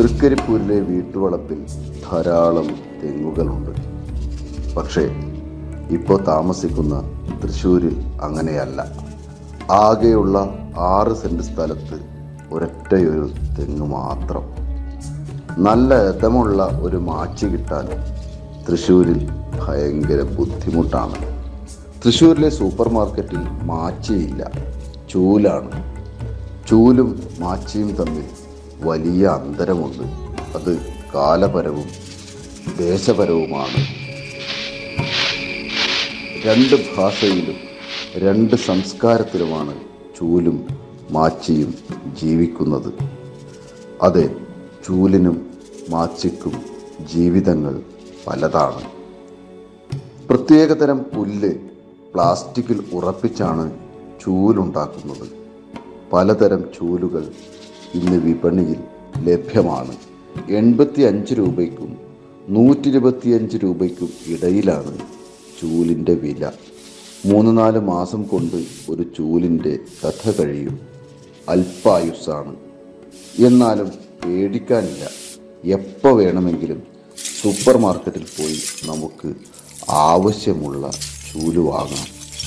തൃക്കരിപ്പൂരിലെ വീട്ടുവളപ്പിൽ ധാരാളം തെങ്ങുകളുണ്ട് പക്ഷേ ഇപ്പോൾ താമസിക്കുന്ന തൃശ്ശൂരിൽ അങ്ങനെയല്ല ആകെയുള്ള ആറ് സെൻറ് സ്ഥലത്ത് ഒരൊറ്റയൊരു തെങ്ങ് മാത്രം നല്ല എതമുള്ള ഒരു മാച്ചി കിട്ടാൻ തൃശ്ശൂരിൽ ഭയങ്കര ബുദ്ധിമുട്ടാണ് തൃശ്ശൂരിലെ സൂപ്പർ മാർക്കറ്റിൽ മാച്ചിയില്ല ചൂലാണ് ചൂലും മാച്ചിയും തമ്മിൽ വലിയ അന്തരമുണ്ട് അത് കാലപരവും ദേശപരവുമാണ് രണ്ട് ഭാഷയിലും രണ്ട് സംസ്കാരത്തിലുമാണ് ചൂലും മാച്ചിയും ജീവിക്കുന്നത് അതെ ചൂലിനും മാച്ചിക്കും ജീവിതങ്ങൾ പലതാണ് പ്രത്യേകതരം പുല്ല് പ്ലാസ്റ്റിക്കിൽ ഉറപ്പിച്ചാണ് ചൂലുണ്ടാക്കുന്നത് പലതരം ചൂലുകൾ ഇന്ന് വിപണിയിൽ ലഭ്യമാണ് എൺപത്തി അഞ്ച് രൂപയ്ക്കും നൂറ്റി ഇരുപത്തിയഞ്ച് രൂപയ്ക്കും ഇടയിലാണ് ചൂലിൻ്റെ വില മൂന്ന് നാല് മാസം കൊണ്ട് ഒരു ചൂലിൻ്റെ കഥ കഴിയും അല്പായുസ്സാണ് എന്നാലും പേടിക്കാനില്ല എപ്പോൾ വേണമെങ്കിലും സൂപ്പർ മാർക്കറ്റിൽ പോയി നമുക്ക് ആവശ്യമുള്ള ചൂല് വാങ്ങാം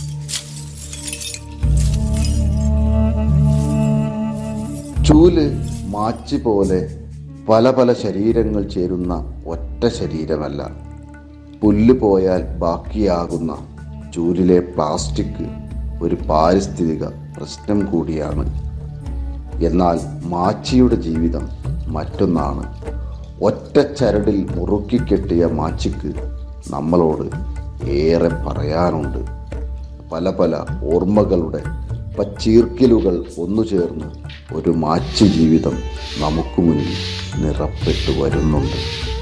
ചൂല് മാച്ചി പോലെ പല പല ശരീരങ്ങൾ ചേരുന്ന ഒറ്റ ശരീരമല്ല പുല്ല് പോയാൽ ബാക്കിയാകുന്ന ചൂലിലെ പ്ലാസ്റ്റിക് ഒരു പാരിസ്ഥിതിക പ്രശ്നം കൂടിയാണ് എന്നാൽ മാച്ചിയുടെ ജീവിതം മറ്റൊന്നാണ് ഒറ്റ ചരടിൽ മുറുക്കിക്കെട്ടിയ മാച്ചിക്ക് നമ്മളോട് ഏറെ പറയാനുണ്ട് പല പല ഓർമ്മകളുടെ പച്ചീർക്കലുകൾ ഒന്നു ചേർന്ന് ഒരു മാച്ച് ജീവിതം നമുക്ക് മുന്നിൽ നിറപ്പെട്ടു വരുന്നുണ്ട്